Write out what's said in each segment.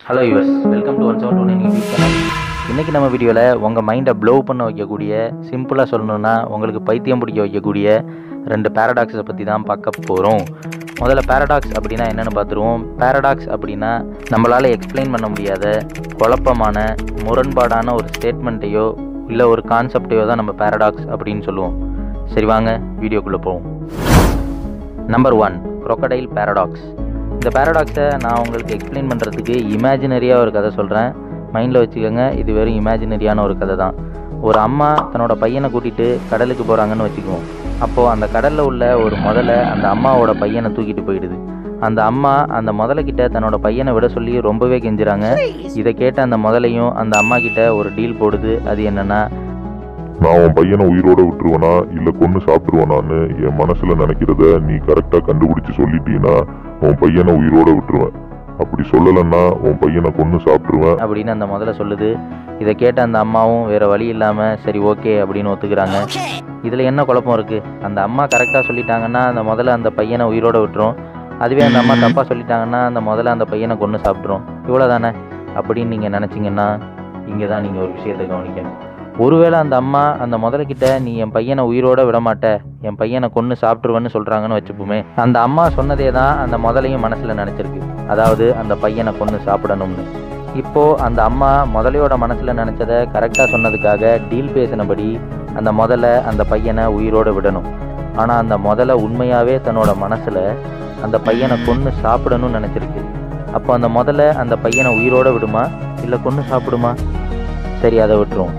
hello யூஸ் welcome to one seven two nine YouTube channel இன்றைக்கி நம்ம வீடியோவில் உங்கள் மைண்டை ப்ளோ பண்ண வைக்கக்கூடிய சிம்பிளாக சொல்லணும்னா உங்களுக்கு பைத்தியம் பிடிக்க வைக்கக்கூடிய ரெண்டு பேரடாக்ஸை பற்றி தான் பார்க்க போகிறோம் முதல்ல பேரடாக்ஸ் அப்படின்னா என்னென்னு பார்த்துருவோம் பேரடாக்ஸ் அப்படின்னா நம்மளால் எக்ஸ்பிளைன் பண்ண முடியாத குழப்பமான முரண்பாடான ஒரு ஸ்டேட்மெண்ட்டையோ இல்லை ஒரு கான்செப்டையோ தான் நம்ம பேரடாக்ஸ் அப்படின்னு சொல்லுவோம் சரி வாங்க வீடியோக்குள்ளே போவோம் நம்பர் ஒன் crocodile பேரடாக்ஸ் இந்த பேரடாக்ஸை நான் உங்களுக்கு எக்ஸ்பிளைன் பண்ணுறதுக்கு இமேஜினரியாக ஒரு கதை சொல்கிறேன் மைண்டில் வச்சுக்கோங்க இது வெறும் இமேஜினரியான ஒரு கதை தான் ஒரு அம்மா தன்னோட பையனை கூட்டிகிட்டு கடலுக்கு போகிறாங்கன்னு வச்சுக்குவோம் அப்போது அந்த கடலில் உள்ள ஒரு முதலை அந்த அம்மாவோட பையனை தூக்கிட்டு போயிடுது அந்த அம்மா அந்த முதலைக்கிட்ட தன்னோட பையனை விட சொல்லி ரொம்பவே கெஞ்சுறாங்க இதை கேட்ட அந்த முதலையும் அந்த அம்மா கிட்ட ஒரு டீல் போடுது அது என்னன்னா நான் உன் பையனை உயிரோட விட்டுருவனா இல்ல கொன்னு சாப்பிட்டுருவனான்னு என் மனசுல நினைக்கிறத நீ கரெக்டா கண்டுபிடிச்சு சொல்லிட்டீன்னா உன் பையனை உயிரோட விட்டுருவேன் அப்படி சொல்லலைன்னா உன் பையனை கொன்னு சாப்பிட்டுருவேன் அப்படின்னு அந்த முதல்ல சொல்லுது இதை கேட்ட அந்த அம்மாவும் வேற வழி இல்லாமல் சரி ஓகே அப்படின்னு ஒத்துக்கிறாங்க இதில் என்ன குழப்பம் இருக்குது அந்த அம்மா கரெக்டாக சொல்லிட்டாங்கன்னா அந்த முதல்ல அந்த பையனை உயிரோட விட்டுரும் அதுவே அந்த அம்மா தப்பாக சொல்லிட்டாங்கன்னா அந்த முதல்ல அந்த பையனை கொண்டு சாப்பிட்ரும் இவ்வளோ தானே அப்படின்னு நீங்கள் நினச்சிங்கன்னா இங்கே தான் நீங்கள் ஒரு விஷயத்தை கவனிக்கணும் ஒருவேளை அந்த அம்மா அந்த முதல்கிட்ட நீ என் பையனை உயிரோட விட மாட்ட என் பையனை கொன்று சாப்பிட்ருவேன்னு சொல்கிறாங்கன்னு வச்சுப்போமே அந்த அம்மா சொன்னதே தான் அந்த முதலையும் மனசில் நினச்சிருக்கு அதாவது அந்த பையனை கொன்று சாப்பிடணும்னு இப்போ அந்த அம்மா முதலையோட மனசில் நினச்சதை கரெக்டாக சொன்னதுக்காக டீல் பேசினபடி அந்த முதல்ல அந்த பையனை உயிரோட விடணும் ஆனால் அந்த முதல்ல உண்மையாகவே தன்னோட மனசில் அந்த பையனை கொன்று சாப்பிடணும்னு நினச்சிருக்கு அப்போ அந்த முதல்ல அந்த பையனை உயிரோட விடுமா இல்லை கொன்று சாப்பிடுமா சரி அதை விட்டுரும்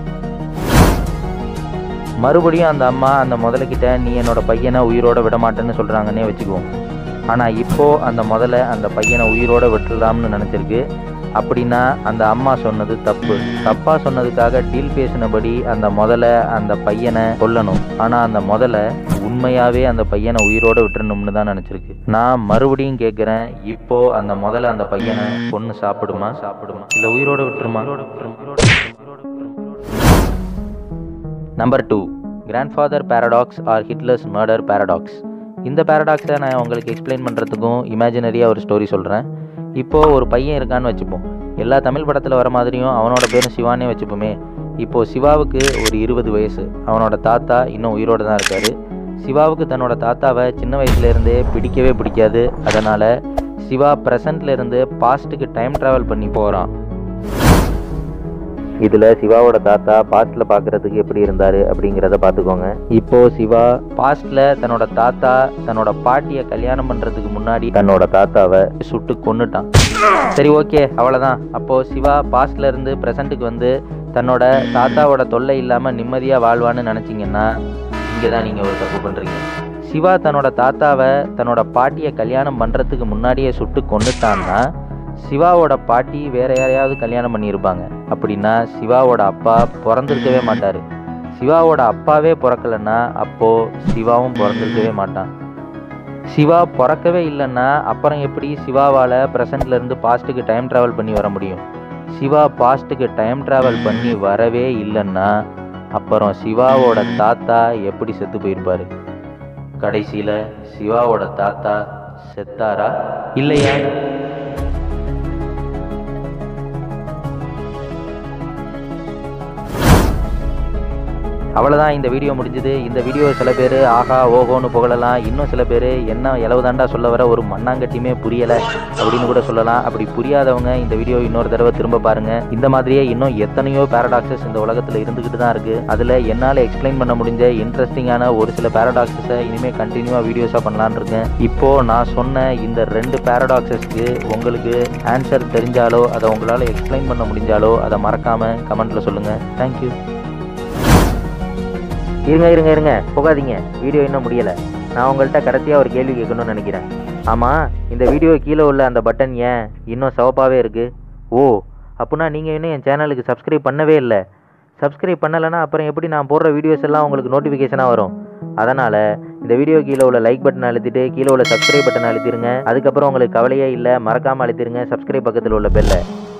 மறுபடியும் அந்த அம்மா அந்த முதலைக்கிட்ட நீ என்னோட பையனை உயிரோட விட மாட்டேன்னு சொல்கிறாங்கன்னே வச்சுக்குவோம் ஆனால் இப்போ அந்த முதல்ல அந்த பையனை உயிரோட விட்டுடலாம்னு நினச்சிருக்கு அப்படின்னா அந்த அம்மா சொன்னது தப்பு தப்பாக சொன்னதுக்காக டீல் பேசினபடி அந்த முதல்ல அந்த பையனை கொல்லணும் ஆனால் அந்த முதல்ல உண்மையாகவே அந்த பையனை உயிரோட விட்டுறணும்னு தான் நினச்சிருக்கு நான் மறுபடியும் கேட்குறேன் இப்போ அந்த முதல்ல அந்த பையனை பொண்ணு சாப்பிடுமா சாப்பிடுமா இல்லை உயிரோட விட்டுருமா number two grandfather paradox or Hitler's murder paradox இந்த பேரடாக்ஸை நான் உங்களுக்கு எக்ஸ்பிளைன் பண்ணுறதுக்கும் இமேஜினரியாக ஒரு ஸ்டோரி சொல்கிறேன் இப்போது ஒரு பையன் இருக்கான்னு வச்சுப்போம் எல்லா தமிழ் படத்தில் வர மாதிரியும் அவனோட பேரும் சிவானே வச்சுப்போமே இப்போது சிவாவுக்கு ஒரு இருபது வயசு அவனோட தாத்தா இன்னும் உயிரோடு தான் இருக்கார் சிவாவுக்கு தன்னோட தாத்தாவை சின்ன வயசுலேருந்தே பிடிக்கவே பிடிக்காது அதனால் சிவா ப்ரெசண்ட்ல இருந்து பாஸ்ட்டுக்கு டைம் ட்ராவல் பண்ணி போகிறான் இதில் சிவாவோட தாத்தா பாஸ்டில் பார்க்குறதுக்கு எப்படி இருந்தார் அப்படிங்கிறத பார்த்துக்கோங்க இப்போ சிவா பாஸ்டில் தன்னோட தாத்தா தன்னோட பாட்டியை கல்யாணம் பண்ணுறதுக்கு முன்னாடி தன்னோட தாத்தாவை சுட்டு கொன்னுட்டான் சரி ஓகே அவ்வளோதான் அப்போது சிவா பாஸ்ட்ல இருந்து ப்ரெசண்ட்டுக்கு வந்து தன்னோட தாத்தாவோட தொல்லை இல்லாமல் நிம்மதியாக வாழ்வான்னு நினச்சிங்கன்னா இங்கே தான் நீங்கள் ஒரு தப்பு பண்ணுறீங்க சிவா தன்னோட தாத்தாவை தன்னோட பாட்டியை கல்யாணம் பண்ணுறதுக்கு முன்னாடியே சுட்டு கொன்னுட்டான்னா சிவாவோட பாட்டி வேற யாரையாவது கல்யாணம் பண்ணியிருப்பாங்க அப்படின்னா சிவாவோட அப்பா பிறந்திருக்கவே மாட்டார் சிவாவோட அப்பாவே பிறக்கலைன்னா அப்போ சிவாவும் பிறந்திருக்கவே மாட்டான் சிவா பிறக்கவே இல்லைன்னா அப்புறம் எப்படி சிவாவால் ப்ரெசண்ட்ல இருந்து பாஸ்ட்டுக்கு டைம் ட்ராவல் பண்ணி வர முடியும் சிவா பாஸ்ட்டுக்கு டைம் ட்ராவல் பண்ணி வரவே இல்லைன்னா அப்புறம் சிவாவோட தாத்தா எப்படி செத்து போயிருப்பாரு கடைசியில் சிவாவோட தாத்தா செத்தாரா இல்லையா அவ்வளோதான் இந்த வீடியோ முடிஞ்சது இந்த வீடியோ சில பேர் ஆஹா ஓஹோன்னு புகழலாம் இன்னும் சில பேர் என்ன இளவு தாண்டா சொல்ல வர ஒரு மண்ணாங்கட்டியுமே புரியலை அப்படின்னு கூட சொல்லலாம் அப்படி புரியாதவங்க இந்த வீடியோ இன்னொரு தடவை திரும்ப பாருங்க இந்த மாதிரியே இன்னும் எத்தனையோ பேரடாக்சஸ் இந்த உலகத்தில் இருந்துக்கிட்டு தான் இருக்கு அதில் என்னால் எக்ஸ்பிளைன் பண்ண முடிஞ்ச இன்ட்ரெஸ்டிங்கான ஒரு சில பேரடாக்சஸை இனிமேல் கண்டினியூவாக வீடியோஸாக பண்ணலான்னு இருக்கேன் இப்போ நான் சொன்ன இந்த ரெண்டு பேரடாக்சஸ்க்கு உங்களுக்கு ஆன்சர் தெரிஞ்சாலோ அதை உங்களால் எக்ஸ்பிளைன் பண்ண முடிஞ்சாலோ அதை மறக்காம கமெண்ட்ல சொல்லுங்க தேங்க்யூ இருங்க இருங்க இருங்க போகாதீங்க வீடியோ இன்னும் முடியலை நான் உங்கள்கிட்ட கடைசியாக ஒரு கேள்வி கேட்கணும்னு நினைக்கிறேன் ஆமாம் இந்த வீடியோ கீழே உள்ள அந்த பட்டன் ஏன் இன்னும் சிவப்பாகவே இருக்குது ஓ அப்படின்னா நீங்கள் இன்னும் என் சேனலுக்கு சப்ஸ்கிரைப் பண்ணவே இல்லை சப்ஸ்கிரைப் பண்ணலைன்னா அப்புறம் எப்படி நான் போடுற வீடியோஸ் எல்லாம் உங்களுக்கு நோட்டிஃபிகேஷனாக வரும் அதனால் இந்த வீடியோ கீழே உள்ள லைக் பட்டன் அழுத்திட்டு கீழே உள்ள சப்ஸ்கிரைப் பட்டன் அழுத்திடுங்க அதுக்கப்புறம் உங்களுக்கு கவலையே இல்லை மறக்காமல் அழுத்திடுங்க சப்ஸ்கிரைப் பக்கத்தில் உள்ள பெல்லை